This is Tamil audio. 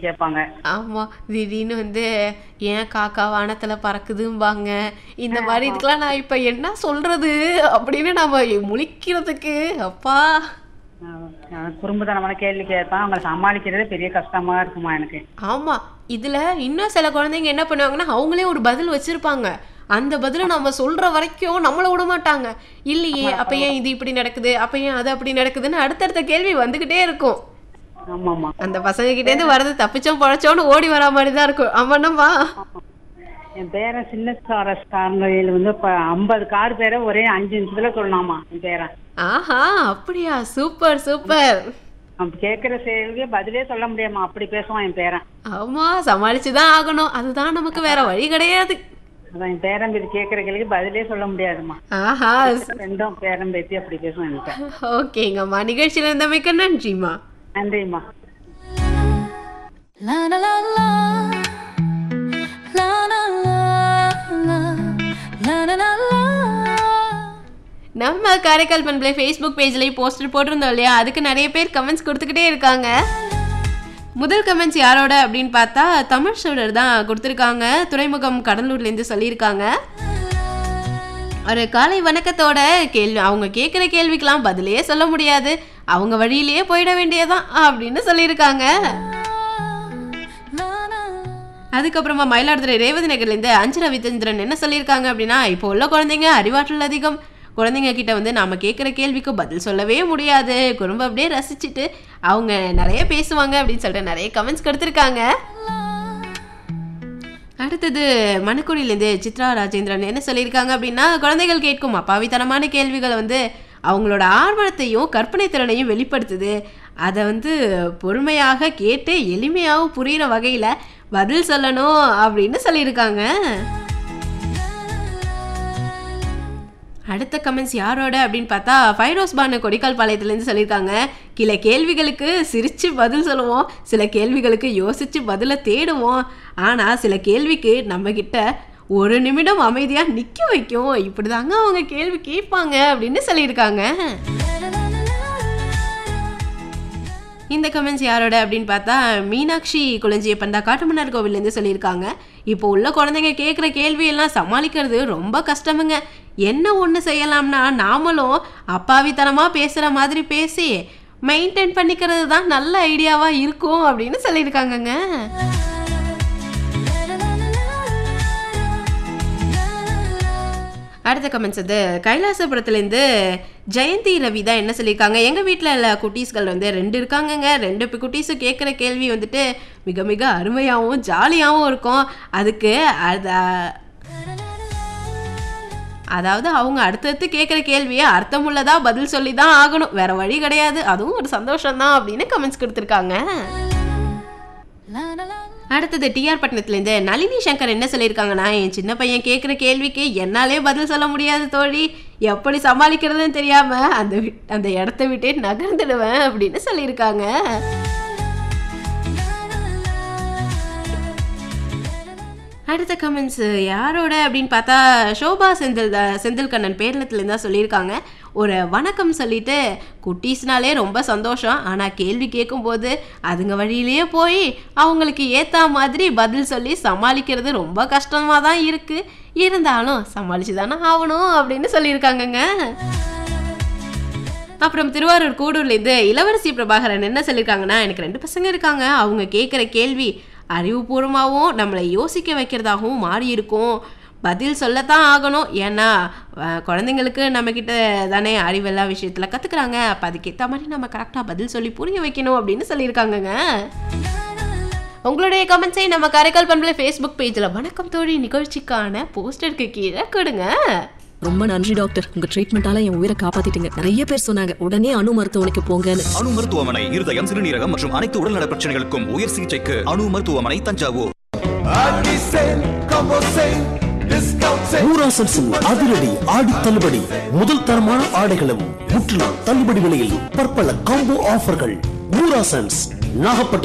கேட்பாங்க ஆமா திடீர்னு வந்து ஏன் காக்கா வானத்துல பறக்குதும்பாங்க இந்த மாதிரி இதுக்கெல்லாம் நான் இப்ப என்ன சொல்றது அப்படின்னு நம்ம முழிக்கிறதுக்கு அப்பா அஹ் குறும்புத்தனமான கேள்வி கேட்பான் அவங்களை சமாளிக்கிறதே பெரிய கஷ்டமா இருக்குமா எனக்கு ஆமா இதுல இன்னும் சில குழந்தைங்க என்ன பண்ணுவாங்கன்னா அவங்களே ஒரு பதில் வச்சிருப்பாங்க அந்த பதில நம்ம சொல்ற வரைக்கும் நம்மள விட மாட்டாங்க இல்லையே அப்ப ஏன் இது இப்படி நடக்குது அப்ப ஏன் அது அப்படி நடக்குதுன்னு அடுத்தடுத்த கேள்வி வந்துகிட்டே இருக்கும் ஆமாமா அந்த பசங்க கிட்ட இருந்து வரது தப்பிச்சோம் பழச்சோன்னு ஓடி வரா மாதிரி தான் இருக்கும் அவனம்மா என் பேரன் சின்ன காரஸ் கார்னரியில் வந்து இப்போ ஐம்பது கார் பேரை ஒரே அஞ்சு நிமிஷத்துல சொல்லலாமா என் பேரன் ஆஹா அப்படியா சூப்பர் சூப்பர் அவன் கேட்குற கேள்வியே பதிலே சொல்ல முடியாமா அப்படி பேசுவான் என் பேரன் ஆமா சமாளிச்சுதான் ஆகணும் அதுதான் நமக்கு வேற வழி கிடையாது அதான் என் பேரன் பேத்தி கேட்குற கேள்விக்கு பதிலே சொல்ல முடியாதுமா ஆஹா ரெண்டும் பேரன் பேத்தி அப்படி பேசுவான் என்கிட்ட ஓகேங்கம்மா நிகழ்ச்சியில இருந்தமைக்கு நன்றிம்மா நன்றிம்மா La la la la La la la la La la la la நம்ம காரைக்கால் பண்பிளை ஃபேஸ்புக் பேஜ்லேயும் போஸ்டர் போட்டிருந்தோம் இல்லையா அதுக்கு நிறைய பேர் கமெண்ட்ஸ் கொடுத்துக்கிட்டே இருக்காங்க முதல் கமெண்ட்ஸ் யாரோட அப்படின்னு பார்த்தா தமிழ் சோழர் தான் கொடுத்துருக்காங்க துறைமுகம் கடலூர்லேருந்து சொல்லியிருக்காங்க ஒரு காலை வணக்கத்தோட கேள்வி அவங்க கேட்குற கேள்விக்கெல்லாம் பதிலே சொல்ல முடியாது அவங்க வழியிலேயே போயிட வேண்டியதான் அப்படின்னு சொல்லியிருக்காங்க La la அதுக்கப்புறமா மயிலாடுதுறை ரேவதி நகர்லேருந்து அஞ்சு ரவிச்சந்திரன் என்ன சொல்லியிருக்காங்க அப்படின்னா இப்போ உள்ள குழந்தைங்க அறிவாற்றல் அதிகம் குழந்தைங்க கிட்ட வந்து நாம கேட்குற கேள்விக்கு பதில் சொல்லவே முடியாது குடும்பம் அப்படியே ரசிச்சுட்டு அவங்க நிறைய பேசுவாங்க அப்படின்னு சொல்லிட்டு நிறைய கமெண்ட்ஸ் கொடுத்துருக்காங்க அடுத்தது மணக்குடியிலேருந்து சித்ரா ராஜேந்திரன் என்ன சொல்லியிருக்காங்க அப்படின்னா குழந்தைகள் கேட்கும் அப்பாவித்தனமான கேள்விகளை வந்து அவங்களோட ஆர்வத்தையும் கற்பனை திறனையும் வெளிப்படுத்துது அதை வந்து பொறுமையாக கேட்டு எளிமையாகவும் புரிகிற வகையில் பதில் சொல்லணும் அப்படின்னு சொல்லியிருக்காங்க அடுத்த கமெண்ட்ஸ் யாரோட அப்படின்னு பார்த்தா ஃபைரோஸ் பானு கொடிக்கால் பாளையத்துலேருந்து சொல்லியிருக்காங்க சில கேள்விகளுக்கு சிரித்து பதில் சொல்லுவோம் சில கேள்விகளுக்கு யோசித்து பதிலை தேடுவோம் ஆனால் சில கேள்விக்கு நம்மக்கிட்ட ஒரு நிமிடம் அமைதியாக நிற்க வைக்கும் இப்படி தாங்க அவங்க கேள்வி கேட்பாங்க அப்படின்னு சொல்லியிருக்காங்க இந்த கமெண்ட்ஸ் யாரோட அப்படின்னு பார்த்தா மீனாட்சி குளஞ்சியப்பன் தான் காட்டுமன்னார் கோவில்லேருந்து சொல்லியிருக்காங்க இப்போ உள்ள குழந்தைங்க கேட்குற கேள்வியெல்லாம் சமாளிக்கிறது ரொம்ப கஷ்டமுங்க என்ன ஒன்று செய்யலாம்னா நாமளும் அப்பாவித்தனமாக பேசுகிற மாதிரி பேசி மெயின்டைன் பண்ணிக்கிறது தான் நல்ல ஐடியாவாக இருக்கும் அப்படின்னு சொல்லியிருக்காங்கங்க அடுத்த கமெண்ட்ஸ் வந்து கைலாசபுரத்துலேருந்து ஜெயந்தி ரவி தான் என்ன சொல்லியிருக்காங்க எங்கள் வீட்டில் உள்ள குட்டீஸ்கள் வந்து ரெண்டு இருக்காங்கங்க ரெண்டு பி- குட்டீஸும் கேட்குற கேள்வி வந்துட்டு மிக மிக அருமையாகவும் ஜாலியாகவும் இருக்கும் அதுக்கு அத அதாவது அவங்க அடுத்தடுத்து கேட்குற கேள்வியை அர்த்தமுள்ளதா பதில் சொல்லி தான் ஆகணும் வேற வழி கிடையாது அதுவும் ஒரு சந்தோஷம் தான் அப்படின்னு கமெண்ட்ஸ் கொடுத்துருக்காங்க La la la அடுத்தது டிஆர் பட்டணத்துலேருந்து நளினி சங்கர் என்ன சொல்லியிருக்காங்கன்னா என் சின்ன பையன் கேட்குற கேள்விக்கு என்னாலே பதில் சொல்ல முடியாது தோழி எப்படி சமாளிக்கிறதுன்னு தெரியாம அந்த வி- அந்த இடத்த விட்டே நகர்ந்துடுவேன் அப்படின்னு சொல்லியிருக்காங்க அடுத்த கமெண்ட்ஸ் யாரோட அப்படின்னு பார்த்தா சோபா செந்தில் தான் செந்தில் கண்ணன் பேரளத்துலேருந்து தான் சொல்லியிருக்காங்க ஒரு வணக்கம் சொல்லிட்டு குட்டீஸ்னாலே ரொம்ப சந்தோஷம் ஆனால் கேள்வி கேட்கும்போது அதுங்க வழியிலேயே போய் அவங்களுக்கு ஏற்ற மாதிரி பதில் சொல்லி சமாளிக்கிறது ரொம்ப கஷ்டமாக தான் இருக்குது இருந்தாலும் சமாளிச்சு தானே ஆகணும் அப்படின்னு சொல்லியிருக்காங்கங்க அப்புறம் திருவாரூர் கூடூர்லேருந்து இளவரசி பிரபாகரன் என்ன சொல்லியிருக்காங்கன்னா எனக்கு ரெண்டு பசங்க இருக்காங்க அவங்க கேட்குற கேள்வி அறிவுபூர்வமாகவும் நம்மளை யோசிக்க வைக்கிறதாகவும் மாறி இருக்கும் பதில் சொல்லத்தான் ஆகணும் ஏன்னா அஹ், குழந்தைங்களுக்கு நம்மக்கிட்ட தானே அறிவெல்லாம் விஷயத்தில் கற்றுக்குறாங்க அப்போ அதுக்கேற்ற மாதிரி நம்ம கரெக்டாக பதில் சொல்லி புரிய வைக்கணும் அப்படின்னு சொல்லியிருக்காங்கங்க உங்களுடைய கமெண்ட்ஸை நம்ம காரைக்கால் பண்புல ஃபேஸ்புக் பேஜில் வணக்கம் தோழி நிகழ்ச்சிக்கான போஸ்டருக்கு கீழே கொடுங்க ரொம்ப நன்றி டாக்டர் உங்க ட்ரீட்மெண்டால என் உயிரை காப்பாத்திட்டீங்க நிறைய பேர் சொன்னாங்க உடனே அணு மருத்துவமனைக்கு போங்கன்னு அணு மருத்துவமனை இருதயம் சிறுநீரகம் மற்றும் அனைத்து உடல்நல பிரச்சனைகளுக்கும் உயர் சிகிச்சைக்கு அணு மருத்துவமனை தஞ்சாவூர் ஊராசன்ஸின் அதிரடி ஆடி தள்ளுபடி முதல் தரமான ஆடைகளும் முற்றிலும் தள்ளுபடி விலையில் பற்பல காம்போ ஆஃபர்கள் ஊராசன்ஸ் நாகப்பட்டினம்